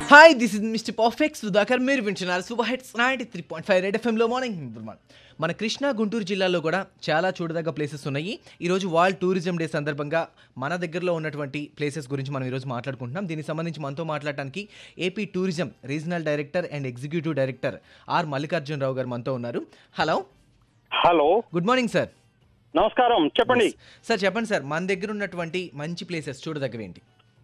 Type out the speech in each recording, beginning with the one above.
Hi this is mister perfect Sudhakar మీరు వింటున్నారు super hits ninety three point five red ఎఫ్ఎంలో morning మన కృష్ణా గుంటూరు జిల్లాలో కూడా చాలా చూడదగ్గ ప్లేసెస్ ఉన్నాయి ఈరోజు వరల్డ్ టూరిజం డే సందర్భంగా మన దగ్గరలో ఉన్నటువంటి ప్లేసెస్ గురించి మనం ఈరోజు మాట్లాడుకుంటున్నాం దీనికి సంబంధించి మనతో మాట్లాడటానికి AP tourism regional director and executive director R Mallikarjuna Rao గారు మనతో ఉన్నారు hello hello good morning sir నమస్కారం చెప్పండి సార్ చెప్పండి సార్ మన దగ్గర ఉన్నటువంటి మంచి ప్లేసెస్ చూడదగ్గవి ఏంటి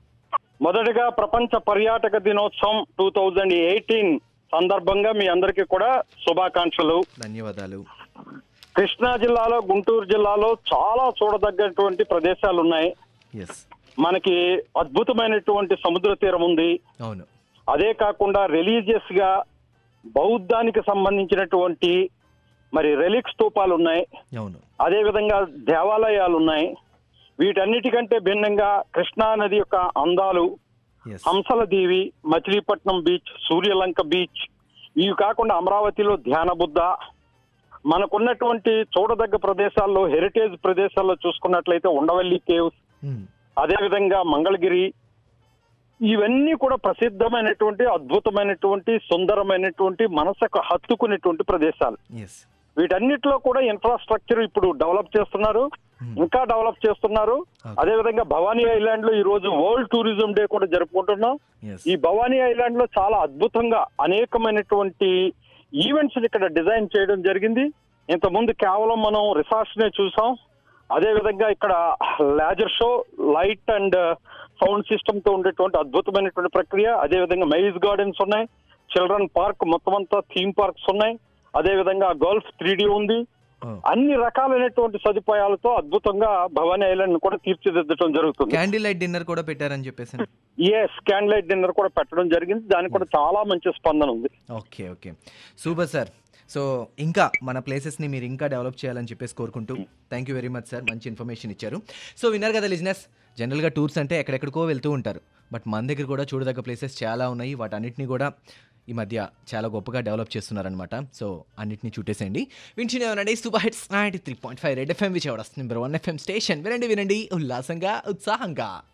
మొదటగా ప్రపంచ పర్యాటక దినోత్సవం టూ థౌజండ్ ఎయిటీన్ సందర్భంగా మీ అందరికీ కూడా శుభాకాంక్షలు ధన్యవాదాలు కృష్ణా జిల్లాలో గుంటూరు జిల్లాలో చాలా చూడదగ్గటువంటి ప్రదేశాలు ఉన్నాయి ఎస్ మనకి అద్భుతమైనటువంటి సముద్ర తీరం ఉంది అవును అదే కాకుండా రిలీజియస్ గా బౌద్ధానికి సంబంధించినటువంటి మరి రెలిక్ స్తూపాలు ఉన్నాయి అవును అదే విధంగా దేవాలయాలు ఉన్నాయి వీటన్నిటికంటే భిన్నంగా కృష్ణా నది యొక్క అందాలు ఎస్ Hamsaladeevi Machilipatnam beach Suryalanka beach ఇవి కాకుండా అమరావతిలో ధ్యాన బుద్ధ మనకున్నటువంటి చూడదగ్గ ప్రదేశాల్లో హెరిటేజ్ ప్రదేశాల్లో చూసుకున్నట్లయితే ఉండవల్లి కేవ్స్ అదే విధంగా మంగళగిరి ఇవన్నీ కూడా ప్రసిద్ధమైనటువంటి అద్భుతమైనటువంటి సుందరమైనటువంటి మనసుకు హత్తుకునేటువంటి ప్రదేశాలు ఎస్ వీటన్నిటిలో కూడా ఇన్ఫ్రాస్ట్రక్చర్ ఇప్పుడు డెవలప్ చేస్తున్నారు ఇంకా డెవలప్ చేస్తున్నారు Okay. అదే విధంగా భవానీ ఐలాండ్ లో ఈ రోజు వరల్డ్ టూరిజం డే కూడా జరుపుకుంటున్నాం ఎస్ ఈ భవానీ ఐలాండ్ లో చాలా అద్భుతంగా అనేకమైనటువంటి ఈవెంట్స్ ఇక్కడ డిజైన్ చేయడం జరిగింది ఇంత ముందు కేవలం మనం రిసార్ట్స్ నే చూసాం అదే విధంగా ఇక్కడ laser show light and sound system తో ఉండేటువంటి అద్భుతమైనటువంటి ప్రక్రియ అదే విధంగా మైజ్ గార్డెన్స్ ఉన్నాయి చిల్డ్రన్ పార్క్ మొత్తం అంతా థీమ్ పార్క్స్ ఉన్నాయి అదే విధంగా గల్ఫ్ త్రీ ఉంది అన్ని రకాలైనటువంటి సదుపాయాలతో అద్భుతంగా భవానీ ఐలాండ్ కూడా తీర్చిదిద్దడం జరుగుతుంది క్యాండిల్ లైట్ డిన్నర్ కూడా పెట్టారని చెప్పేసి ఎస్ క్యాండ్ లైట్ డిన్నర్ కూడా పెట్టడం జరిగింది దానికి కూడా చాలా మంచి స్పందన ఉంది okay okay super sir so ఇంకా మన ప్లేసెస్ని మీరు ఇంకా డెవలప్ చేయాలని చెప్పేసి కోరుకుంటూ thank you very much sir మంచి ఇన్ఫర్మేషన్ ఇచ్చారు సో విన్నారు కదా లిజినెస్ జనరల్గా టూర్స్ అంటే ఎక్కడెక్కడికో వెళ్తూ ఉంటారు బట్ మన దగ్గర కూడా చూడదగ్గ ప్లేసెస్ చాలా ఉన్నాయి వాటన్నిటిని కూడా ఈ మధ్య చాలా గొప్పగా డెవలప్ చేస్తున్నారనమాట సో అన్నిటిని చూటేసేయండి వింటూనే ఉండండి super hits ninety three point five red FM Vijayawada number one FM station వినండి వినండి ఉల్లాసంగా ఉత్సాహంగా